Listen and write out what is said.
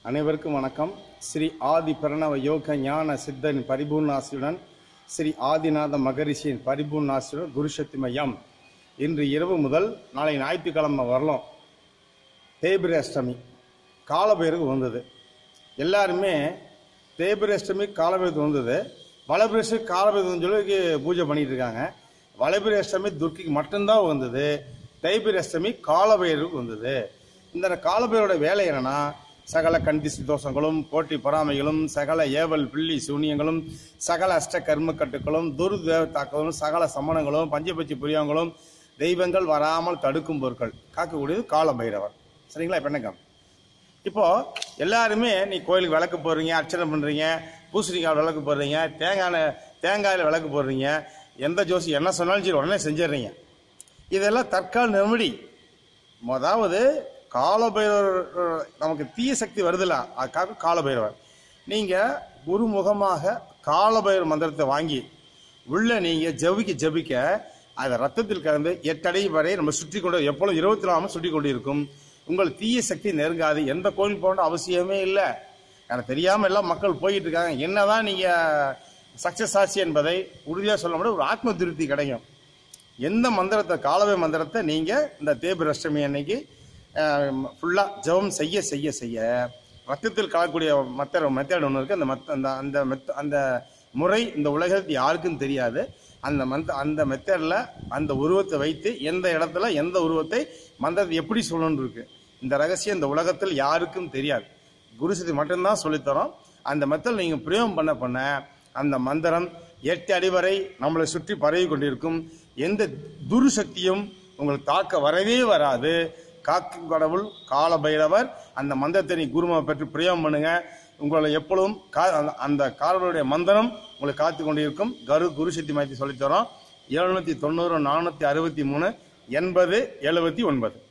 அனைவருக்கும் வணக்கம் ஸ்ரீ ஆதி பிரணவ யோக ஞான சித்தன் பரிபூர்ணாசியுடன் ஸ்ரீ ஆதிநாத மகரிஷியின் பரிபூர்ணாசியுடன் குருசக்தி மையம் இன்று இரவு முதல் நாளை ஞாயிற்றுக்கிழமை வரலாம் தேய்பிரை அஷ்டமி காலபைரவுக்கு வந்தது எல்லாருமே தேய்பிரை அஷ்டமி காலபைரவுக்கு வந்தது வளபிரேஷு காலபைரவம் சொல்லி பூஜை பண்ணிட்டு இருக்காங்க வளபிரை அஷ்டமி துர்க்கிக்கு மட்டும்தான் வந்தது தேய்பிரை அஷ்டமி காலபைரவுக்கு வந்தது இந்த காலபைரோட வேலை என்னன்னா சகல கண்டிசி தோஷங்களும் போட்டி பொறாமைகளும் சகல ஏவல் பிள்ளி சூனியங்களும் சகல அஷ்ட கர்மக்கட்டுகளும் துர்தேவ தாக்குதலும் சகல சமணங்களும் பஞ்சபட்சி புரியவங்களும் தெய்வங்கள் வராமல் தடுக்கும் பொருட்கள் காக்கக்கூடியது காலபைரவர் சரிங்களா இப்போ என்னங்க இப்போ எல்லாருமே நீ கோயிலுக்கு விளக்கு போடுறீங்க அர்ச்சனை பண்ணுறீங்க பூசணிக்காய் விளக்கு போடுறீங்க தேங்காய் தேங்காயில் விளக்கு போடுறீங்க எந்த ஜோசி என்ன சொன்னாலும் சரி உடனே செஞ்சிடுறீங்க இதெல்லாம் தற்கால நெருமடி அதாவது காலபைரவர் நமக்கு தீய சக்தி வருதுல்ல அதுக்காக காலபைரவர் நீங்கள் குருமுகமாக காலபைரவர் மந்திரத்தை வாங்கி உள்ள நீங்கள் ஜபிக்க ஜபிக்க அதை ரத்தத்தில் கலந்து எட்டடி வரை நம்ம சுற்றி கொண்டு எப்பொழுதும் இருபத்தி நாலு சுற்றி கொண்டு இருக்கும் உங்கள் தீய சக்தி நெருங்காது எந்த கோயில் போகணுன்ற அவசியமே இல்லை எனக்கு தெரியாமல் எல்லாம் மக்கள் போயிட்டு இருக்காங்க என்னதான் நீங்கள் சக்ஸஸ் ஆச்சு என்பதை உறுதியாக சொல்ல முடியும் ஒரு ஆத்ம திருப்தி கிடைக்கும் எந்த மந்திரத்தை காலவை மந்திரத்தை நீங்கள் இந்த தேபி அஷ்டமி அன்னைக்கு ஃபுல்லாக ஜெபம் செய்ய செய்ய செய்ய ரத்தத்தில் கலக்கக்கூடிய மத்த மெத்தட் ஒன்று இருக்குது அந்த மத் அந்த அந்த மெத் அந்த முறை இந்த உலகத்துக்கு யாருக்கும் தெரியாது அந்த மந்த் அந்த மெத்தடில் அந்த உருவத்தை வைத்து எந்த இடத்துல எந்த உருவத்தை மந்திரத்தை எப்படி சொல்லணும்னு இருக்கு இந்த ரகசியம் இந்த உலகத்தில் யாருக்கும் தெரியாது குருசதி மட்டும்தான் சொல்லித்தரோம் அந்த மெத்தட் நீங்கள் பிரயோகம் பண்ண பண்ண அந்த மந்திரம் எட்டு அடி வரை நம்மளை சுற்றி பரவி கொண்டிருக்கும் எந்த துருசக்தியும் உங்களுக்கு தாக்க வரவே வராது காக்கும் கடவுள் கால பைரவர் அந்த மந்திரத்தை நீ குருமா பெற்று பிரயோகம் பண்ணுங்க உங்களை எப்பொழுதும் கா அந்த- அந்த காலவருடைய மந்திரம் உங்களை காத்து கொண்டிருக்கும் கரு குரு சக்தி மாற்றி சொல்லித்தரோம் எழுநூத்தி தொண்ணூறு நானூற்றி அறுபத்தி மூணு எண்பது எழுபத்தி ஒன்பது